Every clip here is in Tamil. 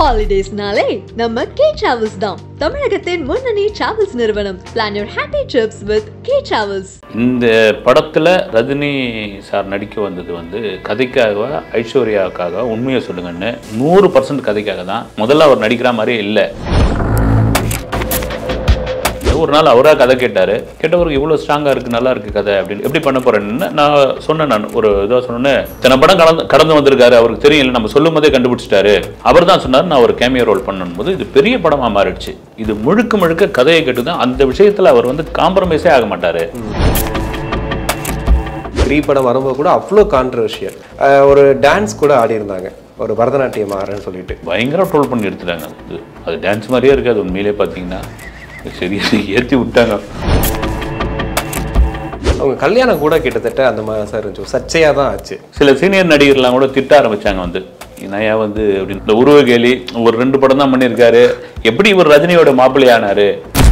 ஹாலிடேஸ்னாலே நம்ம கே டிராவல்ஸ் தான் தமிழகத்தின் முன்னணி டிராவல்ஸ் நிறுவனம் plan your happy trips with K travels இந்த படத்தில் ரஜினி சார் நடிக்க வந்தது வந்து கதைக்காக ஐஸ்வர்யாவுக்காக உண்மையை சொல்லுங்கன்னு நூறு பர்சன்ட் கதைக்காக தான் முதல்ல அவர் நடிக்கிற மாதிரியே இல்லை ஒரு நாள் அவராக கதை கேட்டார் கேட்டவருக்கு இவ்வளோ ஸ்ட்ராங்காக இருக்குது நல்லா இருக்குது கதை அப்படின்னு எப்படி பண்ண போகிறேன்னு நான் சொன்னேன் நான் ஒரு இதாக சொன்னேன் இத்தனை படம் கடந்து கடந்து வந்திருக்காரு அவருக்கு தெரியல நம்ம சொல்லும் போதே கண்டுபிடிச்சிட்டாரு அவர் தான் சொன்னார் நான் ஒரு கேமியோ ரோல் பண்ணும்போது இது பெரிய படமாக மாறிடுச்சு இது முழுக்க முழுக்க கதையை கேட்டு தான் அந்த விஷயத்தில் அவர் வந்து காம்ப்ரமைஸே ஆக மாட்டார் த்ரீ படம் வரும்போது கூட அவ்வளோ கான்ட்ரவர்ஷியல் ஒரு டான்ஸ் கூட ஆடியிருந்தாங்க ஒரு பரதநாட்டியம் ஆடுறேன்னு சொல்லிட்டு பயங்கர ட்ரோல் பண்ணி எடுத்துட்டாங்க அது அது டான்ஸ் மாதிரியே இருக்காது உண்மையிலே பார்த்தீங்கன்னா சரியா ஏற்றி விட்டாங்க அவங்க கல்யாணம் கூட கிட்டத்தட்ட அந்த மாதிரி சார் இருந்துச்சு சர்ச்சையாக தான் ஆச்சு சில சீனியர் நடிகர்லாம் கூட திட்ட ஆரம்பிச்சாங்க வந்து நயா வந்து அப்படின்னு இந்த உருவ கேலி ஒரு ரெண்டு படம் தான் பண்ணியிருக்காரு எப்படி இவர் ரஜினியோட மாப்பிள்ளையானாரு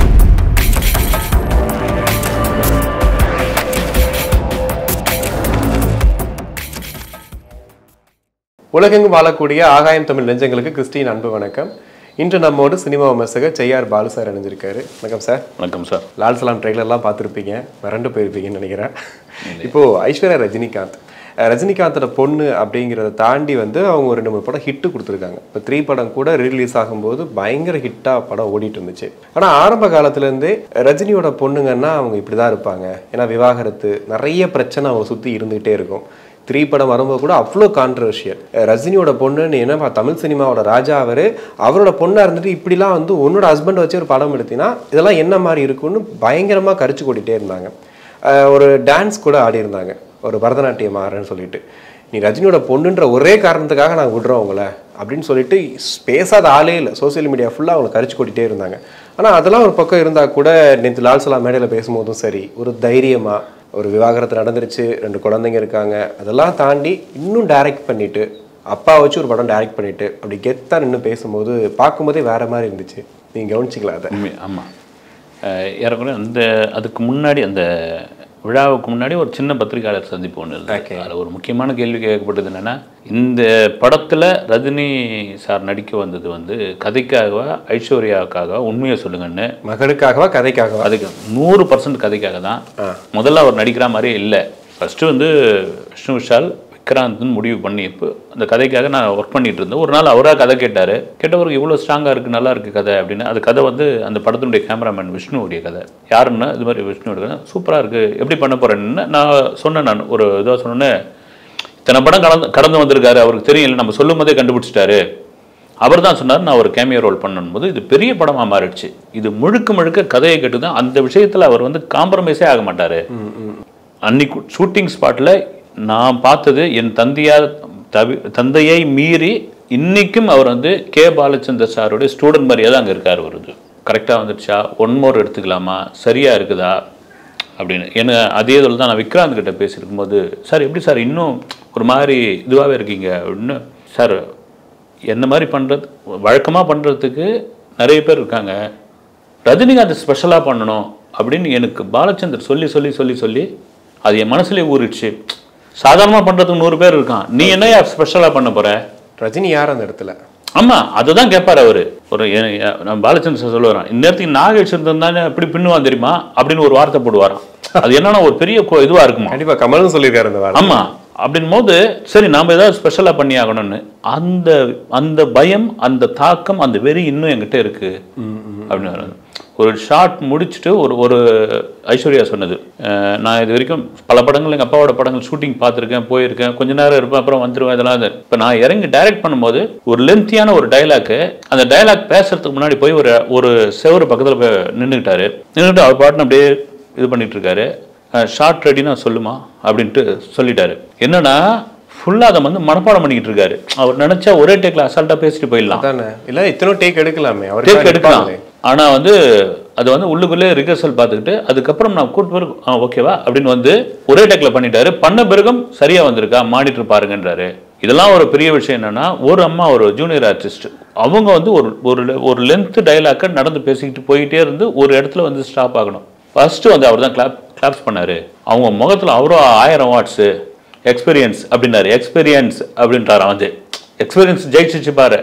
உலகெங்கும் வாழக்கூடிய ஆகாயம் தமிழ் நெஞ்சங்களுக்கு கிறிஸ்டின் அன்பு வணக்கம் இன்று நம்மோடு சினிமா விமர்சகர் செய்யார் பாலு சார் இணைஞ்சிருக்காரு வணக்கம் சார் வணக்கம் சார் லால் சலாம் ட்ரெய்லர்லாம் பார்த்துருப்பீங்க மிரண்டு போயிருப்பீங்கன்னு நினைக்கிறேன் இப்போ ஐஸ்வர்யா ரஜினிகாந்த் அஹ் ரஜினிகாந்தோட பொண்ணு அப்படிங்கிறத தாண்டி வந்து அவங்க ஒரு ரெண்டு மூணு படம் ஹிட்டு கொடுத்துருக்காங்க இப்போ த்ரீ படம் கூட ரிலீஸ் ஆகும்போது பயங்கர ஹிட்டாக படம் ஓடிட்டு இருந்துச்சு ஆனால் ஆரம்ப காலத்துலேருந்தே ரஜினியோட பொண்ணுங்கன்னா அவங்க இப்படி தான் இருப்பாங்க ஏன்னா விவாகரத்து நிறைய பிரச்சனை அவங்க சுற்றி இருந்துகிட்டே இருக்கும் த்ரீ படம் வரும்போது கூட அவ்வளோ கான்ட்ரவர்ஷியல் ரஜினியோட பொண்ணுன்னு என்னப்பா தமிழ் சினிமாவோட ராஜா அவர் அவரோட பொண்ணாக இருந்துட்டு இப்படிலாம் வந்து உன்னோட ஹஸ்பண்ட் வச்சு ஒரு படம் எடுத்தீங்கன்னா இதெல்லாம் என்ன மாதிரி இருக்கும்னு பயங்கரமாக கரிச்சு கொட்டிகிட்டே இருந்தாங்க அஹ் ஒரு டான்ஸ் கூட ஆடியிருந்தாங்க ஒரு பரதநாட்டியம் ஆடுறேன்னு சொல்லிட்டு நீ ரஜினியோட பொண்ணுன்ற ஒரே காரணத்துக்காக நாங்கள் விடுறோம் உங்களை அப்படின்னு சொல்லிட்டு பேசாத ஆளே இல்லை சோஷியல் மீடியா ஃபுல்லாக அவங்களை கரிச்சு கொட்டிகிட்டே இருந்தாங்க ஆனால் அதெல்லாம் ஒரு பக்கம் இருந்தால் கூட நேற்று லால் சலாம் மேடையில் பேசும்போதும் சரி ஒரு தைரியமாக ஒரு விவாகரத்து நடந்துருச்சு ரெண்டு குழந்தைங்க இருக்காங்க அதெல்லாம் தாண்டி இன்னும் டைரக்ட் பண்ணிட்டு அப்பா வச்சு ஒரு படம் டைரக்ட் பண்ணிட்டு அப்படி கெத்தா நின்று பேசும்போது பார்க்கும்போதே வேற மாதிரி இருந்துச்சு நீங்க கவனிச்சிங்களா அதை உண்மை ஆமாம் ஏறக்குறைய அந்த அதுக்கு முன்னாடி அந்த விழாவுக்கு முன்னாடி ஒரு சின்ன பத்திரிகையாளர் சந்திப்பு ஒன்று இருந்தது அதில் ஒரு முக்கியமான கேள்வி கேட்கப்பட்டது என்னன்னா இந்த படத்தில் ரஜினி சார் நடிக்க வந்தது வந்து கதைக்காக ஐஸ்வர்யாவுக்காக உண்மையை சொல்லுங்கன்னு மகளுக்காகவா கதைக்காகவா அதுக்கு நூறு பர்சன்ட் கதைக்காக தான் முதல்ல அவர் நடிக்கிற மாதிரியே இல்லை ஃபஸ்ட்டு வந்து விஷ்ணு விஷால் விக்ராந்த்னு முடிவு பண்ணி இப்போ அந்த கதைக்காக நான் ஒர்க் பண்ணிட்டு இருந்தேன் ஒரு நாள் அவராக கதை கேட்டார் கேட்டவருக்கு இவ்வளோ ஸ்ட்ராங்காக இருக்குது நல்லா இருக்குது கதை அப்படின்னு அந்த கதை வந்து அந்த படத்தினுடைய கேமராமேன் விஷ்ணுவுடைய கதை யாருன்னா இது மாதிரி விஷ்ணுவோட கதை சூப்பராக இருக்குது எப்படி பண்ண போகிறேன்னு நான் சொன்னேன் நான் ஒரு இதாக சொன்னேன் இத்தனை படம் கடந்து கடந்து வந்திருக்காரு அவருக்கு தெரியல நம்ம சொல்லும் போதே கண்டுபிடிச்சிட்டாரு அவர் தான் சொன்னார் நான் ஒரு கேமியோ ரோல் பண்ணும்போது இது பெரிய படமாக மாறிடுச்சு இது முழுக்க முழுக்க கதையை கேட்டு தான் அந்த விஷயத்தில் அவர் வந்து காம்ப்ரமைஸே ஆக மாட்டார் அன்னைக்கு ஷூட்டிங் ஸ்பாட்டில் நான் பார்த்தது என் தந்தையார் தவி தந்தையை மீறி இன்னைக்கும் அவர் வந்து கே பாலச்சந்தர் சாருடைய ஸ்டூடெண்ட் மாதிரியே தான் அங்கே இருக்கார் வருது கரெக்டாக வந்துடுச்சா ஒன் மோர் எடுத்துக்கலாமா சரியாக இருக்குதா அப்படின்னு ஏன்னா அதே இதில் தான் நான் விக்ராந்த் கிட்ட பேசியிருக்கும்போது சார் எப்படி சார் இன்னும் ஒரு மாதிரி இதுவாகவே இருக்கீங்க அப்படின்னு சார் என்ன மாதிரி பண்ணுறது வழக்கமாக பண்ணுறதுக்கு நிறைய பேர் இருக்காங்க ரஜினிகாந்த் ஸ்பெஷலாக பண்ணணும் அப்படின்னு எனக்கு பாலச்சந்தர் சொல்லி சொல்லி சொல்லி சொல்லி அது என் மனசுலேயே ஊறிடுச்சு சாதாரணமாக பண்ணுறதுக்கு நூறு பேர் இருக்கான் நீ என்னையா ஸ்பெஷலாக பண்ண போற ரஜினி யார் அந்த இடத்துல ஆமா அதுதான் கேட்பாரு அவரு ஒரு எ- எ- நான் பாலச்சந்திர சார் சொல்லுவாராம் இந்நேரத்துக்கு நாகேஷ் இருந்தானே எப்படி பின்னுவான் தெரியுமா அப்படின்னு ஒரு வார்த்தை போடுவாராம் அது என்னன்னா ஒரு பெரிய கொ- இதுவா இருக்குமா கண்டிப்பா கமலும் சொல்லியிருக்காரு அந்த வார்த்தை ஆமா அப்படின் போது சரி நாம ஏதாவது ஸ்பெஷலா பண்ணி ஆகணும்னு அந்த அந்த பயம் அந்த தாக்கம் அந்த வெறி இன்னும் என்கிட்ட இருக்கு அப்படின்னு வராது. ஒரு ஷார்ட் முடிச்சுட்டு ஒரு ஒரு ஐஸ்வர்யா சொன்னது அஹ் நான் இது வரைக்கும் பல படங்கள் எங்கள் அப்பாவோட படங்கள் ஷூட்டிங் பார்த்துருக்கேன் போயிருக்கேன் கொஞ்ச நேரம் இருப்பேன் அப்புறம் வந்துருவேன் இதெல்லாம் இப்போ நான் இறங்கி டைரக்ட் பண்ணும்போது ஒரு லென்த்தியான ஒரு டைலாக்கு அந்த டைலாக் பேசுறதுக்கு முன்னாடி போய் ஒரு ஒரு செவரு பக்கத்தில் போய் நின்றுக்கிட்டாரு நின்றுட்டு அவர் பாட்டுன்னு அப்படியே இது பண்ணிட்டு இருக்காரு ஷார்ட் ரெடினா சொல்லுமா அப்படின்ட்டு சொல்லிட்டாரு என்னன்னா ஃபுல்லாக அதை வந்து மனப்பாடம் பண்ணிக்கிட்டு இருக்காரு அவர் நினைச்சா ஒரே டேக்ல அசால்ட்டா பேசிட்டு போயிடலாம் அதானே இல்ல இத்தனை டேக் எடுக்கலாமே டேக் அவருக்கு எடுக்கலாம் ஆனா வந்து அது வந்து உள்ளுக்குள்ளே ரிகர்சல் பார்த்துக்கிட்டு அதுக்கப்புறம் நான் கூட்டு பிறகு ஆ ஓகேவா அப்படின்னு வந்து ஒரே டேக்ல பண்ணிட்டாரு பண்ண பிறகும் சரியா வந்திருக்கா மானிட்டர் பாருங்கன்றாரு இதெல்லாம் ஒரு பெரிய விஷயம் என்னன்னா ஒரு அம்மா ஒரு ஜூனியர் ஆர்டிஸ்ட் அவங்க வந்து ஒரு ஒரு ஒரு லென்த் டைலாக்கை நடந்து பேசிக்கிட்டு போயிட்டே இருந்து ஒரு இடத்துல வந்து ஸ்டாப் ஆகணும் ஃபர்ஸ்ட் வந்து அவர் தான் கிளாப் கிளாப்ஸ் பண்ணாரு அவங்க முகத்துல அவரோ ஆயிரம் வாட்ஸ் எக்ஸ்பீரியன்ஸ் அப்படின்னாரு எக்ஸ்பீரியன்ஸ் அப்படின்றாரு வந்து எக்ஸ்பீரியன்ஸ் ஜெயிச்சிச்சு பாரு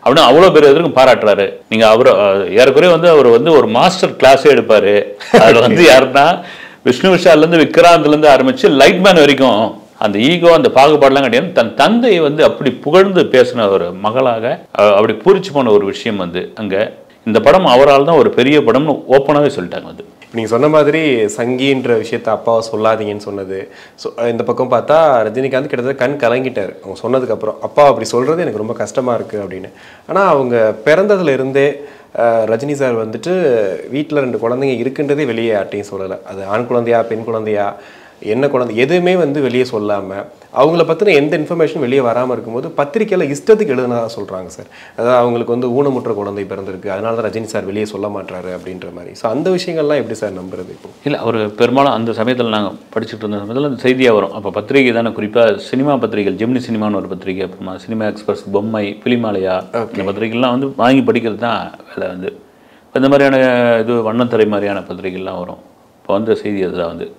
அப்படின்னு அவ்வளோ பேர் எதிர்க்கும் பாராட்டுறாரு நீங்க அவர் அஹ், ஏறக்குறைய வந்து அவர் வந்து ஒரு மாஸ்டர் கிளாஸே எடுப்பாரு அதுல வந்து யாருன்னா விஷ்ணு விஷால்ல இருந்து விக்ராந்த்ல இருந்து ஆரம்பிச்சு லைட்மேன் வரைக்கும் அந்த ஈகோ அந்த பாகுபாடுலாம் கிடையாது தன் தந்தையை வந்து அப்படி புகழ்ந்து பேசின ஒரு மகளாக அஹ், அப்படி பூரிச்சு போன ஒரு விஷயம் வந்து அங்க இந்த படம் அவரால் தான் ஒரு பெரிய படம்னு ஓப்பனாகவே சொல்லிட்டாங்க வந்து நீங்க சொன்ன மாதிரி சங்கின்ற விஷயத்த அப்பாவை சொல்லாதீங்கன்னு சொன்னது ஸோ இந்த பக்கம் பார்த்தா ரஜினிகாந்த் கிட்டத்தட்ட கண் கலங்கிட்டார் அவங்க சொன்னதுக்கு அப்புறம் அப்பா அப்படி சொல்றது எனக்கு ரொம்ப கஷ்டமா இருக்கு அப்படின்னு ஆனா அவங்க பிறந்ததுல இருந்தே அஹ், ரஜினி சார் வந்துட்டு வீட்டில் ரெண்டு குழந்தைங்க இருக்குன்றதே வெளியே யார்ட்டையும் சொல்லலை அது ஆண் குழந்தையா பெண் குழந்தையா என்ன குழந்தை எதுவுமே வந்து வெளியே சொல்லாமல் அவங்கள பற்றின எந்த இன்ஃபர்மேஷன் வெளியே வராமல் இருக்கும்போது பத்திரிக்கையில் இஷ்டத்துக்கு எழுதுனதா சொல்கிறாங்க சார் அதாவது அவங்களுக்கு வந்து ஊனமுற்ற குழந்தை பிறந்திருக்கு அதனால தான் ரஜினி சார் வெளியே சொல்ல மாட்டாரு அப்படின்ற மாதிரி ஸோ அந்த விஷயங்கள்லாம் எப்படி சார் நம்புறது இப்போ இல்லை அவர் பெரும்பாலும் அந்த சமயத்தில் நாங்கள் படிச்சுட்டு இருந்த சமயத்தில் அந்த செய்தியாக வரும் அப்போ பத்திரிகை தானே குறிப்பாக சினிமா பத்திரிகைகள் ஜெமினி சினிமான்னு ஒரு பத்திரிகை அப்புறமா சினிமா எக்ஸ்பிரஸ் பொம்மை பிலிமாலயா இந்த பத்திரிகைலாம் வந்து வாங்கி படிக்கிறது தான் வேலை வந்து இப்ப இந்த மாதிரியான இது வண்ணத்துறை மாதிரியான பத்திரிகைலாம் வரும் இப்போ வந்த செய்தி அதுதான் வந்து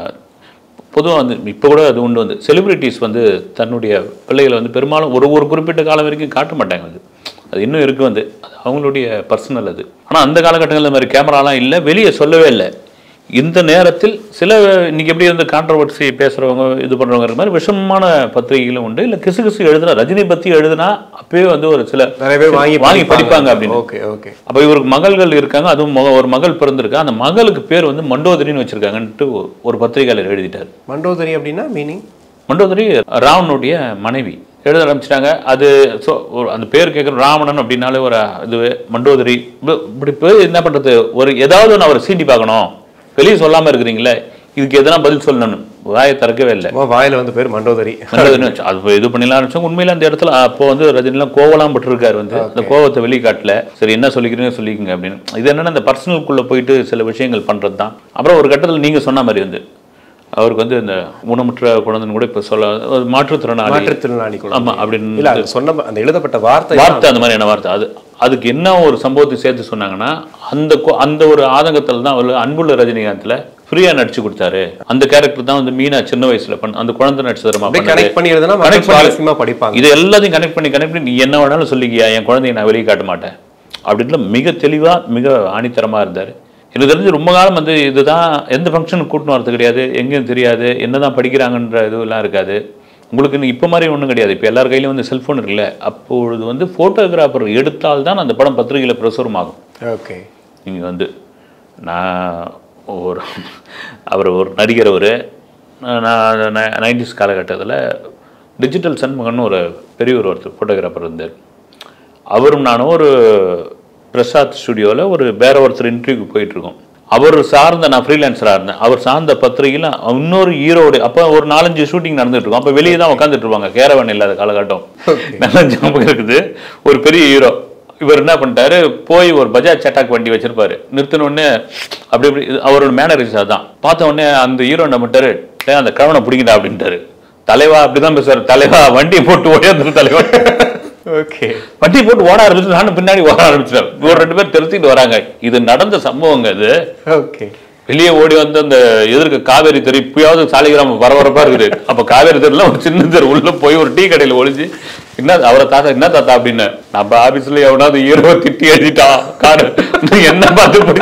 பொதுவாக வந்து இப்போ கூட அது உண்டு வந்து செலிபிரிட்டிஸ் வந்து தன்னுடைய பிள்ளைகளை வந்து பெரும்பாலும் ஒரு ஒரு குறிப்பிட்ட காலம் வரைக்கும் காட்ட மாட்டாங்க வந்து அது இன்னும் இருக்கு வந்து அது அவங்களுடைய பர்சனல் அது ஆனால் அந்த காலகட்டங்களில் இந்த மாதிரி கேமராலாம் இல்லை வெளியே சொல்லவே இல்லை இந்த நேரத்தில் சில இன்னைக்கு எப்படி வந்து கான்ட்ரவர்சி பேசுகிறவங்க இது பண்ணுறவங்க இருக்க மாதிரி விஷமமான பத்திரிகைகளும் உண்டு இல்லை கிசு கிசு எழுதுனா ரஜினி பற்றி எழுதுனா அப்பயே வந்து ஒரு சில நிறைய பேர் வாங்கி வாங்கி படிப்பாங்க அப்படின்னு ஓகே ஓகே அப்போ இவருக்கு மகள்கள் இருக்காங்க அதுவும் மக- ஒரு மகள் பிறந்திருக்கா அந்த மகளுக்கு பேர் வந்து மண்டோதரின்னு வச்சிருக்காங்கன்ட்டு ஒரு- ஒரு பத்திரிகையாளர் எழுதிட்டார் மண்டோதரி அப்படின்னா மீனிங் மண்டோதரி ராவனுடைய மனைவி எழுத ஆரம்பிச்சிட்டாங்க அது ஸோ ஒரு அந்த பேர் கேட்குற ராவணன் அப்படின்னாலே ஒரு இது மண்டோதரி இப்ப- இப்படி போய் என்ன பண்ணுறது ஒரு ஏதாவது ஒன்று அவர் சீண்டி பார்க்கணும் வெளியே சொல்லாமல் இருக்கிறீங்களே இதுக்கு எதனா பதில் சொல்லணும் வாயை திறக்கவே இல்லை வாயில வந்து பேர் மண்டோதரி மண்டோதரின்னு வச்சு அது இது பண்ணிடலாம் ஆரம்பிச்சோம் உண்மையில அந்த இடத்துல அப்போ வந்து ரஜினிலாம் கோவலாம் பட்டிருக்காரு வந்து அந்த கோவத்தை வெளியே காட்டல சரி என்ன சொல்லிக்கிறீங்க சொல்லிக்கங்க அப்படின்னு இது என்னன்னா இந்த பர்சனலுக்குள்ள போயிட்டு சில விஷயங்கள் பண்றது தான் அப்புறம் ஒரு கட்டத்தில் நீங்க சொன்ன மாதிரி வந்து அவருக்கு வந்து இந்த ஊனமுற்ற குழந்தைன்னு கூட இப்போ சொல்ல ஒரு மாற்றுத்திறனாளி மாற்றுத்திறனாளி குழந்தை. ஆமா அப்படின்னு இல்ல அது சொன்ன அந்த எழுதப்பட்ட வார்த்தை வார்த்தை அந்த மாதிரியான வார்த்தை அது அதுக்கு என்ன ஒரு சம்பவத்தை சேர்த்து சொன்னாங்கன்னா அந்த கொ- அந்த ஒரு ஆதங்கத்தில் தான் அவர் அன்புள்ள ரஜினிகாந்த்ல ஃப்ரீயா நடிச்சு கொடுத்தாரு அந்த கேரக்டர் தான் வந்து மீனா சின்ன வயசுல பண்ண அந்த குழந்தை நடிச்சு தரமா அப்படியே பண்ணது. கனெக்ட் பண்ணி எழுதுனா மக்கள் Connect பண்ணி- சுவாரஸ்யமா படிப்பாங்க இது எல்லாத்தையும் கனெக்ட் பண்ணி கனெக்ட் பண்ணி நீ என்ன வேணாலும் சொல்லிக்கியா என் குழந்தைய நான் வெளியே காட்ட மாட்டேன் அப்படின்னு மிக தெளிவா மிக ஆணித்தரமா இருந்தாரு எனக்கு தெரிஞ்சு ரொம்ப காலம் வந்து இதுதான் எந்த ஃபங்க்ஷனுக்கு கூட்டின்னு வரது கிடையாது எங்கேயும் தெரியாது என்னதான் படிக்கிறாங்கன்ற இதுவெல்லாம் இருக்காது உங்களுக்கு இன்னும் இப்போ மாதிரி ஒன்றும் கிடையாது இப்போ எல்லார் கையிலும் வந்து செல்ஃபோன் இருக்குல்ல அப்பொழுது வந்து ஃபோட்டோகிராஃபர் எடுத்தால் தான் அந்த படம் பத்திரிகையில் பிரசுரமாகும் ஓகே நீங்கள் வந்து நான் ஒரு அவர் ஒரு நடிகர் அவர் நான் நைன்டிஸ் காலகட்டத்தில் டிஜிட்டல் சண்முகன்னு ஒரு பெரியவர் ஒருத்தர் ஃபோட்டோகிராஃபர் இருந்தார் அவரும் நானும் ஒரு பிரசாத் ஸ்டுடியோவில் ஒரு வேற ஒருத்தர் இன்டர்வியூக்கு போயிட்டுருக்கோம் அவர் சார்ந்த நான் ஃப்ரீலான்சராக இருந்தேன் அவர் சார்ந்த பத்திரிகையில் இன்னொரு ஹீரோடு அப்போ ஒரு நாலஞ்சு ஷூட்டிங் நடந்துட்டு இருக்கும் அப்போ வெளியே தான் உட்காந்துட்டு இருப்பாங்க கேரவன் இல்லாத காலகட்டம் நல்ல ஞாபகம் இருக்குது ஒரு பெரிய ஹீரோ இவர் என்ன பண்ணிட்டாரு போய் ஒரு பஜாஜ் சட்டாக் வண்டி வச்சிருப்பாரு நிறுத்தின உடனே அப்படி இப்படி இது அவரோட மேனரிஸ் அதான் பார்த்த உடனே அந்த ஹீரோ என்ன பண்ணிட்டாரு "டேய், அந்த கவனை பிடிக்கடா அப்படின்ட்டாரு தலைவா அப்படிதான் பேசுவார் தலைவா வண்டியை போட்டு ஓடியாந்துரு தலைவா ஓகே வண்டி போட்டு ஓட ஆரம்பிச்சு நானும் பின்னாடி ஓட ஆரம்பிச்சிட்டேன் ஒரு ரெண்டு பேர் திருத்திட்டு வராங்க இது நடந்த சம்பவங்க இது ஓகே வெளியே ஓடி வந்து அந்த எதிர்க்க காவேரி தெரு இப்பயாவது சாலிகிராமம் பரபரப்பா இருக்குது அப்ப காவேரி தெருல ஒரு சின்ன தெரு உள்ள போய் ஒரு டீ கடையில ஒளிஞ்சு என்ன அவரை தாத்தா என்ன தாத்தா அப்படின்னு நம்ம ஆபீஸ்ல எவனாவது ஹீரோ திட்டி எழுதிட்டா காரு என்ன பார்த்து போய்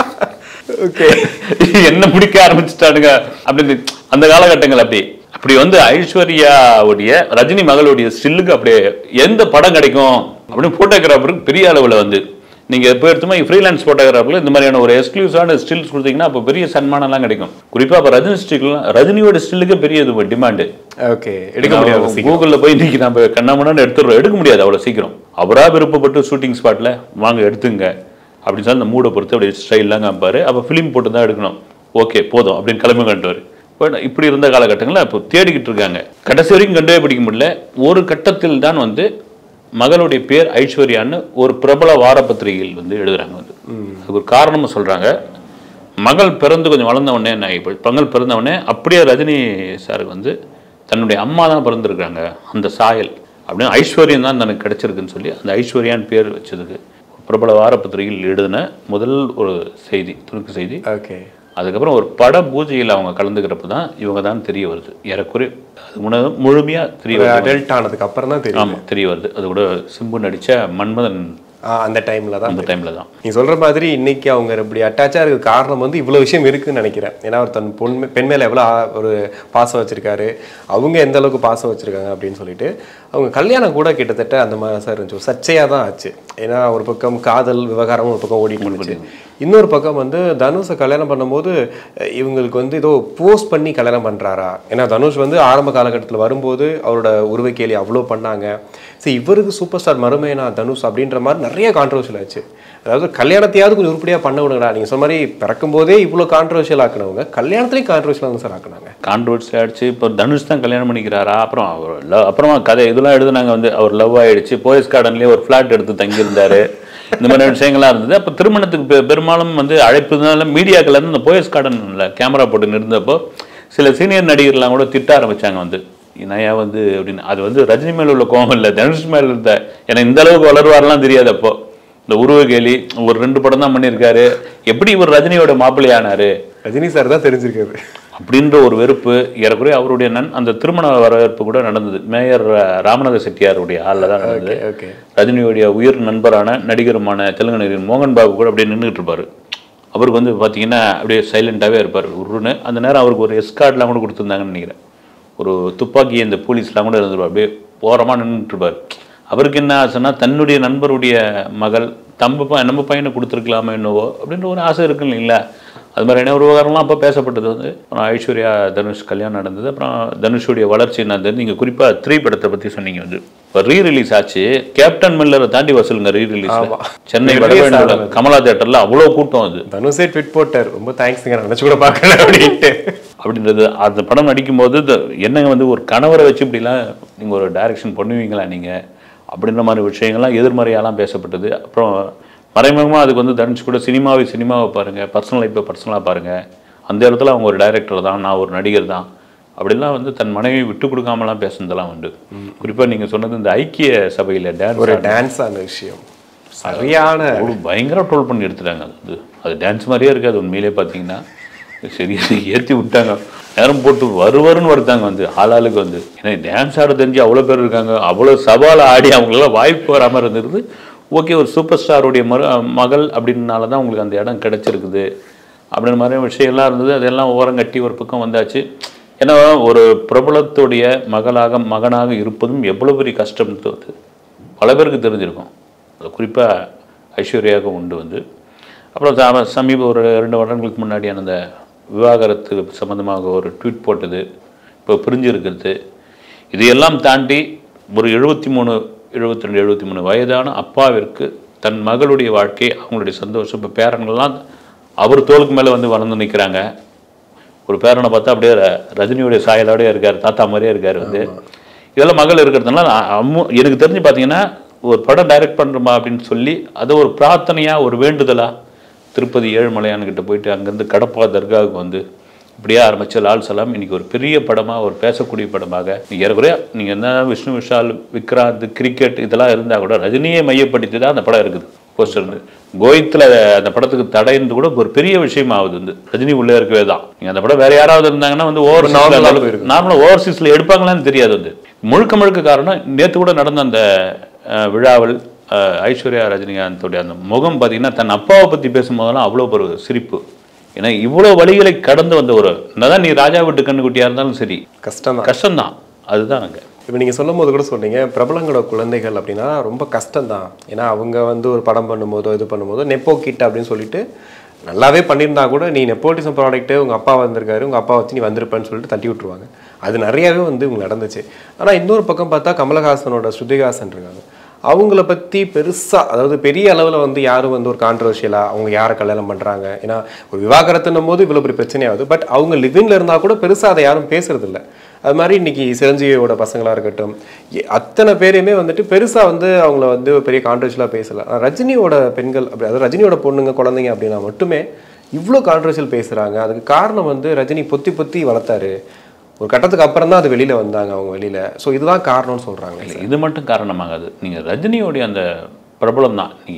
ஓகே என்ன பிடிக்க ஆரம்பிச்சுட்டானுங்க அப்படின்னு அந்த காலகட்டங்கள் அப்படி அப்படி வந்து ஐஸ்வர்யாவுடைய ரஜினி மகளுடைய ஸ்டில்லுக்கு அப்படியே எந்த படம் கிடைக்கும் அப்படின்னு போட்டோகிராஃபருக்கு பெரிய அளவில் வந்து நீங்க இப்போ எடுத்துமா ஃப்ரீலான்ஸ் போட்டோகிராஃபில் இந்த மாதிரியான ஒரு எக்ஸ்க்ளூசிவான ஸ்டில்ஸ் கொடுத்தீங்கன்னா அப்போ பெரிய சன்மானம்லாம் கிடைக்கும் குறிப்பா அப்போ ரஜினி ஸ்டில்லாம் ரஜினியோட ஸ்டில்லுக்கு பெரிய இது டிமாண்டு ஓகே எடுக்க முடியாது சீக்கிரம். கூகுளில் போய் இன்னைக்கு நம்ம கண்ணாமண்ணு எடுத்துடுறோம் எடுக்க முடியாது அவ்வளோ சீக்கிரம் அவரா விருப்பப்பட்டு ஷூட்டிங் ஸ்பாட்டில் வாங்க எடுத்துங்க அப்படின்னு சொல்லி அந்த மூடை பொறுத்து அப்படியே ஸ்டைல்லாம் காமிப்பாரு அப்போ ஃபிலிம் போட்டு தான் எடுக்கணும் ஓகே போதும் அப்படின்னு கிளம்பி கண்டுவார் இப்போ இப்படி இருந்த காலகட்டங்களில் இப்போ தேடிக்கிட்டு இருக்காங்க கடைசி வரைக்கும் கண்டே பிடிக்க முடியல ஒரு கட்டத்தில் தான் வந்து மகளுடைய பேர் ஐஸ்வர்யான்னு ஒரு பிரபல வார பத்திரிகையில் வந்து எழுதுறாங்க வந்து அதுக்கு ஒரு காரணமும் சொல்றாங்க மகள் பிறந்து கொஞ்சம் வளர்ந்த உடனே என்ன ஆகி போய் மகள் பிறந்த உடனே அப்படியே ரஜினி சாருக்கு வந்து தன்னுடைய அம்மா தான் பிறந்திருக்காங்க அந்த சாயல் அப்படின்னு ஐஸ்வர்யம் தான் தனக்கு கிடைச்சிருக்குன்னு சொல்லி அந்த ஐஸ்வர்யான்னு பேர் வச்சதுக்கு பிரபல வார பத்திரிகையில் எழுதின முதல் ஒரு செய்தி துணுக்கு செய்தி ஓகே அதுக்கப்புறம் ஒரு பட பூஜையில் அவங்க கலந்துக்கிறப்ப தான் இவங்க தான் தெரிய வருது ஏறக்குறைய அது முன முழுமையாக தெரிய வருது அடல்ட் ஆனதுக்கு அப்புறம் தான் தெரியும் ஆமாம் தெரிய வருது அது கூட சிம்பு நடித்த மன்மதன் ஆ, அந்த டைம்ல தான் அந்த டைமில் தான் நீ சொல்ற மாதிரி இன்னைக்கு அவங்க இப்படி அட்டாச்சா இருக்க காரணம் வந்து இவ்வளவு விஷயம் இருக்குன்னு நினைக்கிறேன் ஏன்னா அவர் தன் பொன் மே- பெண் மேல எவ்வளவு ஆ- ஒரு பாசம் வச்சிருக்காரு அவங்க எந்த அளவுக்கு பாசம் வச்சிருக்காங்க அப்படின்னு சொல்லிட்டு அவங்க கல்யாணம் கூட கிட்டத்தட்ட அந்த மாதிரி சார் இருந்துச்சு ஒரு சர்ச்சையா தான் ஆச்சு ஏன்னா ஒரு பக்கம் காதல் விவகாரம் ஒரு பக்கம் ஓடிட்டு இருந்துச்சு இன்னொரு பக்கம் வந்து தனுஷை கல்யாணம் பண்ணும்போது அஹ், இவங்களுக்கு வந்து ஏதோ போஸ்ட் பண்ணி கல்யாணம் பண்றாரா ஏன்னா தனுஷ் வந்து ஆரம்ப காலகட்டத்தில் வரும்போது அவரோட உருவ கேலி அவ்வளோ பண்ணாங்க சரி இவருக்கு சூப்பர் ஸ்டார் மருமையனா தனுஷ் அப்படின்ற மாதிரி நிறைய கான்ட்ரவர்ஷியல் ஆச்சு அதாவது கல்யாணத்தையாவது கொஞ்சம் உருப்படியாக பண்ண விடுங்கடா நீங்கள் சொன்ன மாதிரி பிறக்கும் போதே இவ்வளோ கான்ட்ரவர்ஷியல் ஆக்கினவங்க கல்யாணத்துலேயும் கான்ட்ரவர்ஷியல் தான் சார் ஆக்குனாங்க கான்ட்ரவர்சி ஆயிடுச்சு இப்போ தனுஷ் தான் கல்யாணம் பண்ணிக்கிறாரா அப்புறம் அவர் லவ் அப்புறமா கதை இதெல்லாம் எழுதுனாங்க வந்து அவர் லவ் ஆயிடுச்சு போயஸ் கார்டன்லேயே ஒரு ஃப்ளாட் எடுத்து தங்கியிருந்தாரு இந்த மாதிரி விஷயங்கள்லாம் இருந்தது அப்போ திருமணத்துக்கு பெ- பெரும்பாலும் வந்து அழைப்புனால மீடியாக்கள் இருந்து இந்த போயஸ் கார்டனில் கேமரா போட்டு இருந்தப்போ சில சீனியர் நடிகர்லாம் கூட திட்ட ஆரம்பிச்சாங்க வந்து இணையா வந்து அப்படின்னு அது வந்து ரஜினி மேல உள்ள கோபம் இல்லை தனுஷ் மேல இருந்த எனக்கு இந்த அளவுக்கு வளருவாரெல்லாம் தெரியாது அப்போ இந்த உருவ கேலி ஒரு ரெண்டு படம் தான் பண்ணியிருக்காரு எப்படி இவர் ரஜினியோட மாப்பிள்ளையானாரு ரஜினி சார் தான் தெரிஞ்சிருக்காரு அப்படின்ற ஒரு வெறுப்பு ஏறக்குறைய அவருடைய நன் அந்த திருமண வரவேற்பு கூட நடந்தது மேயர் அஹ், ராமநாத செட்டியாருடைய ஹாலில் தான் நடந்தது ஓகே ரஜினியுடைய உயிர் நண்பரான நடிகருமான தெலுங்கு நடிகர் மோகன் பாபு கூட அப்படியே நின்றுட்டு இருப்பாரு அவருக்கு வந்து பார்த்தீங்கன்னா அப்படியே சைலண்டாகவே இருப்பார் உருன்னு அந்த நேரம் அவருக்கு ஒரு எஸ்கார்ட்லாம் கூட கொடுத்துருந்தாங்கன்னு நினைக்கிறேன் ஒரு துப்பாக்கி இந்த போலீஸ்லாம் கூட இருந்துருவார் அப்படியே ஓரமாக நின்றுட்டு இருப்பார் அவருக்கு என்ன ஆசைன்னா தன்னுடைய நண்பருடைய மகள் தம்ப ப- நம்ம பையனை கொடுத்துருக்கலாமா என்னவோ அப்படின்ற ஒரு ஆசை இருக்கு இல்லைங்களா அது மாதிரியான ஒரு விவகாரம்லாம் அப்போ பேசப்பட்டது வந்து அப்புறம் ஐஸ்வர்யா தனுஷ் கல்யாணம் நடந்தது அப்புறம் தனுஷுடைய வளர்ச்சி என்னது நீங்கள் குறிப்பாக த்ரீ படத்தை பற்றி சொன்னீங்க வந்து இப்போ ரீ ரிலீஸ் ஆச்சு கேப்டன் மில்லரை தாண்டி வசூலுங்க ரீ ரிலீஸ் ஆமா. சென்னை Release வடவேண்டில் ஆனது. கமலா தேட்டரில் அவ்வளோ கூட்டம் அது தனுஷே ட்விட் போட்டார் ரொம்ப தேங்க்ஸுங்க நினச்சி கூட பார்க்கல அப்படின்ட்டு அப்படின்றது அந்த படம் நடிக்கும்போது இந்த என்னங்க வந்து ஒரு கணவரை வச்சு இப்படிலாம் நீங்கள் ஒரு டைரக்ஷன் பண்ணுவீங்களா நீங்கள் அப்படின்ற மாதிரி விஷயங்கள்லாம் எதிர்மறையாலாம் பேசப்பட்டது அப்புறம் மறைமுகமாக அதுக்கு வந்து தனுஷ் கூட சினிமாவை சினிமாவை பாருங்கள் பர்சனல் லைஃப்பை பர்சனலாக பாருங்கள் அந்த இடத்துல அவங்க ஒரு டைரக்டர் தான் நான் ஒரு நடிகர் தான் அப்படிலாம் வந்து தன் மனைவி விட்டு கொடுக்காமலாம் பேசுனதெல்லாம் உண்டு குறிப்பாக நீங்கள் சொன்னது இந்த ஐக்கிய சபையில் ஒரு டான்ஸ் டான்ஸ் ஆன விஷயம் சரியான ஒரு பயங்கர ட்ரோல் பண்ணி எடுத்துட்டாங்க அது வந்து அது டான்ஸ் மாதிரியே இருக்காது உண்மையிலே பார்த்தீங்கன்னா சரியா ஏற்றி விட்டாங்க நேரம் போட்டு வருவருன்னு வருத்தாங்க வந்து ஆளாளுக்கு வந்து ஏன்னா டான்ஸ் ஆட தெரிஞ்சு அவ்வளோ பேர் இருக்காங்க அவ்வளோ சவால் ஆடி அவங்களெல்லாம் வாய்ப்பு வராமல் இருந்திருந்து ஓகே ஒரு சூப்பர் ஸ்டாருடைய மரு மகள் அப்படின்னால தான் உங்களுக்கு அந்த இடம் கிடைச்சிருக்குது அப்படின்ற மாதிரி விஷயம்லாம் இருந்தது அதெல்லாம் ஓரங்கட்டி ஒரு பக்கம் வந்தாச்சு ஏன்னா ஒரு பிரபலத்துடைய மகளாக மகனாக இருப்பதும் எவ்வளோ பெரிய கஷ்டம்னு வந்து பல பேருக்கு தெரிஞ்சிருக்கும் அது குறிப்பாக ஐஸ்வர்யாவுக்கு உண்டு வந்து அப்புறம் சம- சமீப ஒரு ரெண்டு வருடங்களுக்கு முன்னாடியான அந்த விவாகரத்து சம்மந்தமாக ஒரு ட்வீட் போட்டது இப்போ பிரிஞ்சு இருக்கிறது இதையெல்லாம் தாண்டி ஒரு எழுபத்தி மூணு எழுபத்தி ரெண்டு எழுபத்தி மூணு வயதான அப்பாவிற்கு தன் மகளுடைய வாழ்க்கை அவங்களுடைய சந்தோஷம் இப்போ பேரன்கள்லாம் அவர் தோளுக்கு மேலே வந்து வளர்ந்து நிற்கிறாங்க ஒரு பேரனை பார்த்தா அப்படியே ர- ரஜினியுடைய சாயலோடய இருக்கார் தாத்தா மாதிரியே இருக்கார் வந்து இதெல்லாம் மகள் இருக்கிறதுனால அ- அம்மு எனக்கு தெரிஞ்சு பார்த்தீங்கன்னா ஒரு படம் டைரக்ட் பண்ணுறோமா அப்படின்னு சொல்லி அதை ஒரு பிரார்த்தனையாக ஒரு வேண்டுதலா திருப்பதி ஏழுமலையான்கிட்ட போயிட்டு அங்கேருந்து கடப்பா தர்காவுக்கு வந்து இப்படியே ஆரம்பிச்ச லால் சலாம் இன்னைக்கு ஒரு பெரிய படமாக ஒரு பேசக்கூடிய படமாக நீங்க ஏறக்குறைய நீங்கள் என்ன விஷ்ணு விஷால் விக்ராந்த் கிரிக்கெட் இதெல்லாம் இருந்தால் கூட ரஜினியை மையப்படுத்தி தான் அந்த படம் இருக்குது போஸ்டர் இருந்து கோயத்தில் அந்த படத்துக்கு தடைந்து கூட ஒரு பெரிய விஷயம் ஆகுது வந்து ரஜினி உள்ளே இருக்கவே தான் நீங்கள் அந்த படம் வேற யாராவது இருந்தாங்கன்னா வந்து ஓவர் normal ஆ நார்மலாக போயிருக்கும். நார்மலாக ஓவர்சீஸில் எடுப்பாங்களான்னு தெரியாது வந்து முழுக்க முழுக்க காரணம் நேற்று கூட நடந்த அந்த அஹ், விழாவில் அஹ், ஐஸ்வர்யா ரஜினிகாந்தோடைய அந்த முகம் பார்த்தீங்கன்னா தன் அப்பாவை பற்றி பேசும்போதெல்லாம் அவ்வளோ ஒரு சிரிப்பு ஏன்னா இவ்வளோ வழிகளை கடந்து வந்த ஒரு என்னதான் நீ ராஜா வீட்டு கண்ணுக்குட்டியாக இருந்தாலும் சரி கஷ்டம் தான் கஷ்டம்தான் அதுதான் அங்கே இப்போ நீங்கள் சொல்லும் போது கூட சொன்னீங்க பிரபலங்களோட குழந்தைகள் அப்படின்னா ரொம்ப கஷ்டம்தான் ஏன்னா அவங்க வந்து ஒரு படம் பண்ணும்போதோ இது பண்ணும்போதோ நெப்போ கிட் அப்படின்னு சொல்லிட்டு நல்லாவே பண்ணியிருந்தா கூட நீ நெப்போட்டிசம் ப்ராடக்ட்டு உங்கள் அப்பா வந்திருக்காரு உங்கள் அப்பா வச்சு நீ வந்திருப்பேன்னு சொல்லிட்டு தட்டி விட்டுருவாங்க அது நிறையாவே வந்து உங்களுக்கு நடந்துச்சு ஆனால் இன்னொரு பக்கம் பார்த்தா கமலஹாசனோட ஸ்ருதிஹாசன் இருக்காங்க அவங்கள பற்றி பெருசாக அதாவது பெரிய அளவில் வந்து யாரும் வந்து ஒரு கான்ட்ரவர்ஷியலாக அவங்க யாரை கல்யாணம் பண்ணுறாங்க ஏன்னா ஒரு விவாகரத்துன்னும் போது இவ்வளோ பெரிய பிரச்சனையாகுது பட் அவங்க லிவிங்கில் இருந்தால் கூட பெருசாக அதை யாரும் பேசுறதில்ல அது மாதிரி இன்னைக்கு சிரஞ்சீவியோட பசங்களா இருக்கட்டும் எ- அத்தனை பேரையுமே வந்துட்டு பெருசா வந்து அவங்கள வந்து பெரிய கான்ட்ரவர்ஷியலாக பேசல ஆனா ரஜினியோட பெண்கள் அப்படி அதாவது ரஜினியோட பொண்ணுங்க குழந்தைங்க அப்படின்னா மட்டுமே இவ்வளோ கான்ட்ரவர்ஷியல் பேசுறாங்க அதுக்கு காரணம் வந்து ரஜினி பொத்தி பொத்தி வளர்த்தாரு ஒரு கட்டத்துக்கு அப்புறம் தான் அது வெளியில வந்தாங்க அவங்க வெளியில ஸோ இதுதான் காரணம்னு சொல்றாங்க இல்லை இது மட்டும் காரணமாகாது நீங்கள் ரஜினியோடைய அந்த பிரபலம் தான் நீங்கள்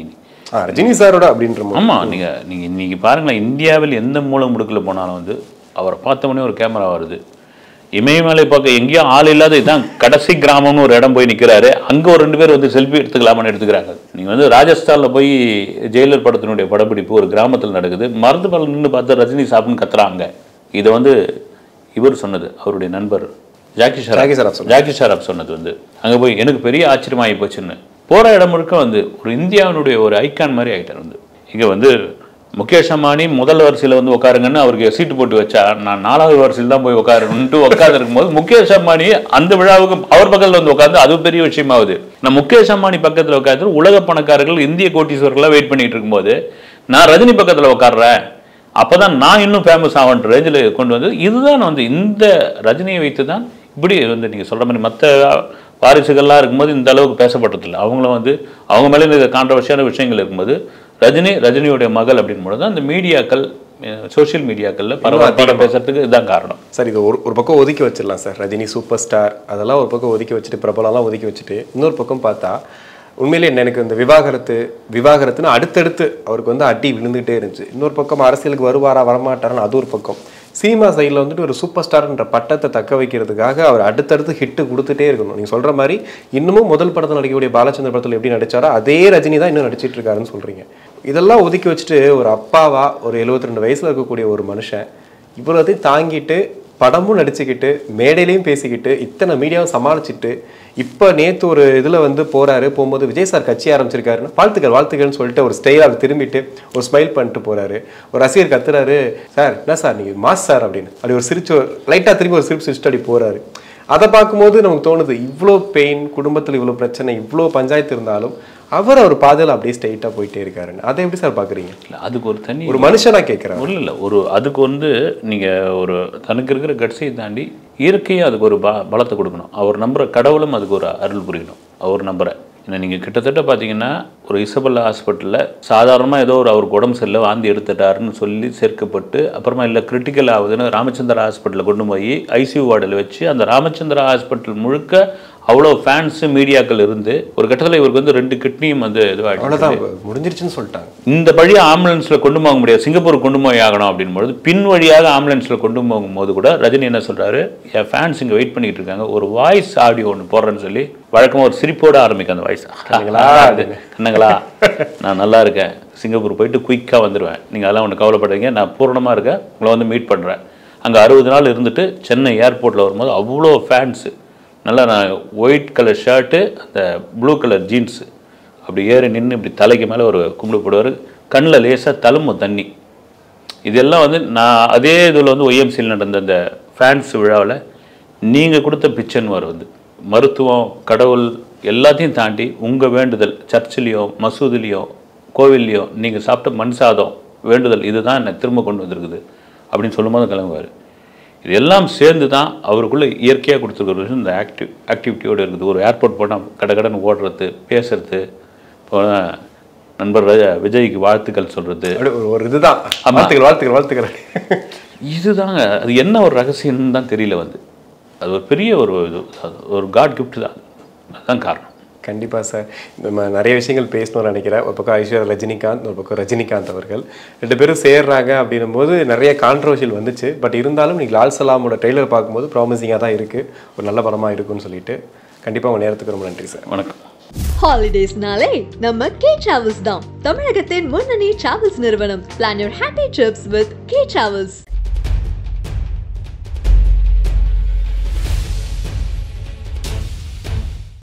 ஆ ரஜினி சாரோட அப்படின்ற மாதிரி ஆமாம் நீங்கள் நீங்கள் இன்னைக்கு பாருங்களேன் இந்தியாவில் எந்த மூலை முடுக்கில் போனாலும் வந்து அவரை பார்த்த உடனே ஒரு கேமரா வருது இமயமலை பக்கம் எங்கேயோ ஆள் இல்லாத இதான் கடைசி கிராமம்னு ஒரு இடம் போய் நிற்கிறாரு அங்கே ஒரு ரெண்டு பேர் வந்து செல்ஃபி எடுத்துக்கலாமான்னு எடுத்துக்கிறாங்க நீங்கள் வந்து ராஜஸ்தானில் போய் ஜெயிலர் படத்தினுடைய படப்பிடிப்பு ஒரு கிராமத்தில் நடக்குது மருந்து பலம் நின்று பார்த்து ரஜினி சாப்பின்னு கத்துறாங்க இதை வந்து இவர் சொன்னது அவருடைய நண்பர் ஜாக்கி ஜாக்கி ஷராப் ஷராப் சொன்னது. ஜாக்கி ஷராப் சொன்னது வந்து அங்கே போய் எனக்கு பெரிய ஆச்சரியமாகி போச்சுன்னு போகிற இடம் முழுக்க வந்து ஒரு இந்தியாவினுடைய ஒரு ஐக்கான் மாதிரி ஆகிட்டார் வந்து இங்கே வந்து முகேஷ் அம்பானி முதல் வரிசையில் வந்து உட்காருங்கன்னு அவருக்கு சீட்டு போட்டு வச்சா நான் நாலாவது வரிசையில் தான் போய் உட்காருன்ட்டு உட்கார்ந்து இருக்கும்போது முகேஷ் அம்பானி அந்த விழாவுக்கு அவர் பக்கத்தில் வந்து உட்காந்து அது பெரிய விஷயமாகுது நான் முகேஷ் அம்பானி பக்கத்தில் உட்காந்து உலக பணக்காரர்கள் இந்திய கோட்டீஸ்வரர்களாக வெயிட் பண்ணிட்டு இருக்கும்போது நான் ரஜினி பக்கத்தில் உட்கார்றேன் அப்பதான் நான் இன்னும் ஃபேமஸ் ஆகன்ற ரேஞ்சில் கொண்டு வந்து இதுதான் வந்து இந்த ரஜினியை வைத்து தான் இப்படி வந்து நீங்கள் சொல்கிற மாதிரி மற்ற வாரிசுகள்லாம் இருக்கும்போது இந்த அளவுக்கு பேசப்பட்டதில்லை அவங்களும் வந்து அவங்க மேலே இந்த கான்ட்ரவர்ஷியான விஷயங்கள் இருக்கும்போது ரஜினி ரஜினியுடைய மகள் அப்படின்போது தான் இந்த மீடியாக்கள் சோஷியல் மீடியாக்களில் பரவாயில்ல பேசுறதுக்கு இதுதான் காரணம் சார் இது ஒரு ஒரு பக்கம் ஒதுக்கி வச்சிடலாம் சார் ரஜினி சூப்பர் ஸ்டார் அதெல்லாம் ஒரு பக்கம் ஒதுக்கி வச்சுட்டு பிரபலம்லாம் ஒதுக்கி வச்சுட்டு இன்னொரு பக்கம் பார்த்தா உண்மையிலே என்ன எனக்கு இந்த விவாகரத்து விவாகரத்துன்னு அடுத்தடுத்து அவருக்கு வந்து அடி விழுந்துகிட்டே இருந்துச்சு இன்னொரு பக்கம் அரசியலுக்கு வருவாரா வரமாட்டாரான்னு அது ஒரு பக்கம் சினிமா சைடில் வந்துட்டு ஒரு சூப்பர் ஸ்டார்ன்ற பட்டத்தை தக்க வைக்கிறதுக்காக அவர் அடுத்தடுத்து ஹிட்டு கொடுத்துட்டே இருக்கணும் நீங்கள் சொல்கிற மாதிரி இன்னமும் முதல் படத்தில் நடிக்கக்கூடிய பாலச்சந்திர படத்தில் எப்படி நடிச்சாரோ அதே ரஜினி தான் இன்னும் நடிச்சிட்டு இருக்காருன்னு சொல்கிறீங்க இதெல்லாம் ஒதுக்கி வச்சுட்டு ஒரு அப்பாவா ஒரு 72 ரெண்டு வயசில் இருக்கக்கூடிய ஒரு மனுஷன் இவ்வளோத்தையும் தாங்கிட்டு படமும் நடிச்சுக்கிட்டு மேடையிலையும் பேசிக்கிட்டு இத்தனை மீடியாவும் சமாளிச்சுட்டு இப்போ நேற்று ஒரு இதில் வந்து போறாரு போகும்போது விஜய் சார் கட்சி ஆரம்பிச்சிருக்காருன்னு வாழ்த்துக்கள் வாழ்த்துக்கள்னு சொல்லிட்டு ஒரு ஸ்டைலாக திரும்பிட்டு ஒரு ஸ்மைல் பண்ணிட்டு போறாரு ஒரு ரசிகர் கத்துறாரு சார் என்ன சார் நீங்கள் மாஸ் சார் அப்படின்னு அப்படி ஒரு சிரிச்சு லைட்டாக திரும்பி ஒரு சிரிப்பு சிரிச்சுட்டு அப்படி போறாரு அதை பார்க்கும்போது நமக்கு தோணுது இவ்வளோ பெயின் குடும்பத்தில் இவ்வளோ பிரச்சனை இவ்வளோ பஞ்சாயத்து இருந்தாலும் அவர் அவர் பாதையில் அப்படியே ஸ்ட்ரைட்டாக போயிட்டே இருக்காருன்னு அதை எப்படி சார் பார்க்குறீங்க இல்லை அதுக்கு ஒரு தனி ஒரு மனுஷனா கேட்குறேன் இல்லை இல்லை ஒரு அதுக்கு வந்து நீங்கள் ஒரு தனக்கு இருக்கிற கட்சியை தாண்டி இயற்கையாக அதுக்கு ஒரு ப பலத்தை கொடுக்கணும் அவர் நம்புற கடவுளும் அதுக்கு ஒரு அருள் புரியணும் அவர் நம்புற ஏன்னா நீங்கள் கிட்டத்தட்ட பார்த்தீங்கன்னா ஒரு இசபல்லா ஹாஸ்பிட்டலில் சாதாரணமாக ஏதோ ஒரு அவருக்கு உடம்பு சரியில்லை வாந்தி எடுத்துட்டாருன்னு சொல்லி சேர்க்கப்பட்டு அப்புறமா இல்லை கிரிட்டிக்கல் ஆகுதுன்னு ராமச்சந்திரா ஹாஸ்பிட்டலில் கொண்டு போய் ஐசியூ வார்டில் வச்சு அந்த ராமச்சந்திரா ஹாஸ்பிட்டல் முழுக்க அவ்வளோ ஃபேன்ஸு மீடியாக்கள் இருந்து ஒரு கட்டத்தில் இவருக்கு வந்து ரெண்டு கிட்னியும் வந்து இதுவாகிடுச்சு அவ்வளோதான் முடிஞ்சிருச்சுன்னு சொல்லிட்டாங்க இந்த வழியா ஆம்புலன்ஸில் கொண்டு போக முடியாது சிங்கப்பூர் கொண்டு போய் ஆகணும் அப்படின்போது பின் வழியாக ஆம்புலன்ஸில் கொண்டு போகும்போது கூட ரஜினி என்ன சொல்றாரு என் ஃபேன்ஸ் இங்கே வெயிட் பண்ணிட்டு இருக்காங்க ஒரு வாய்ஸ் ஆடியோ ஒன்று போடுறேன்னு சொல்லி வழக்கமாக ஒரு சிரிப்போட ஆரம்பிக்கும் அந்த வாய்ஸ் கண்ணுங்களா நான் நல்லா இருக்கேன் சிங்கப்பூர் போயிட்டு குயிக்காக வந்துடுவேன் நீங்கள் அதெல்லாம் ஒன்று கவலைப்படுறீங்க நான் பூரணமாக இருக்கேன் உங்களை வந்து மீட் பண்ணுறேன் அங்கே அறுபது நாள் இருந்துட்டு சென்னை ஏர்போர்ட்டில் வரும்போது அவ்வளோ ஃபேன்ஸு நல்லா நான் ஒயிட் கலர் ஷர்ட்டு அந்த ப்ளூ கலர் ஜீன்ஸு அப்படி ஏறி நின்று இப்படி தலைக்கு மேலே ஒரு கும்பிடு போடுவார் கண்ணில் லேசாக தழும்பும் தண்ணி இதெல்லாம் வந்து நான் அதே இதில் வந்து ஒய்எம்சியில் நடந்த அந்த ஃபேன்ஸ் விழாவில் நீங்கள் கொடுத்த பிச்சன் வரும் வந்து மருத்துவம் கடவுள் எல்லாத்தையும் தாண்டி உங்கள் வேண்டுதல் சர்ச்சிலையோ மசூதிலையோ கோவில்லையோ நீங்கள் சாப்பிட்ட மண் சாதம் வேண்டுதல் இதுதான் என்னை திரும்ப கொண்டு வந்திருக்குது அப்படின்னு சொல்லும்போது கிளம்புவார் இது எல்லாம் சேர்ந்து தான் அவருக்குள்ளே இயற்கையாக கொடுத்துருக்கிற விஷயம் இந்த ஆக்டிவ் ஆக்டிவிட்டியோடு இருக்குது ஒரு ஏர்போர்ட் போனால் கடை கடன் ஓடுறது பேசுறது இப்போ நண்பர் ர- விஜய்க்கு வாழ்த்துக்கள் சொல்கிறது அப்படியே ஒரு ஒரு இதுதான் வாழ்த்துக்கள் வாழ்த்துக்கள் வாழ்த்துக்கள் இதுதாங்க அது என்ன ஒரு ரகசியம்னு தான் தெரியல வந்து அது ஒரு பெரிய ஒரு இது அது ஒரு காட் கிஃப்ட் தான் அதுதான் காரணம் கண்டிப்பாக சார் நம்ம நிறைய விஷயங்கள் பேசணும்னு நினைக்கிறேன் ஒரு பக்கம் ஐஸ்வர்யா ரஜினிகாந்த் ஒரு பக்கம் ரஜினிகாந்த் அவர்கள் ரெண்டு பேரும் சேர்றாங்க அப்படின்னும் போது நிறைய கான்ட்ரவர்ஷியல் வந்துச்சு பட் இருந்தாலும் நீங்கள் லால் சலாமோட ட்ரெய்லர் பார்க்கும்போது ப்ராமிசிங்காக தான் இருக்குது ஒரு நல்ல படமாக இருக்கும்னு சொல்லிட்டு கண்டிப்பாக உங்கள் நேரத்துக்கு ரொம்ப நன்றி சார் வணக்கம் ஹாலிடேஸ்னாலே நம்ம கே டிராவல்ஸ் தான் தமிழகத்தின் முன்னணி டிராவல்ஸ் நிறுவனம் plan your happy trips with K travels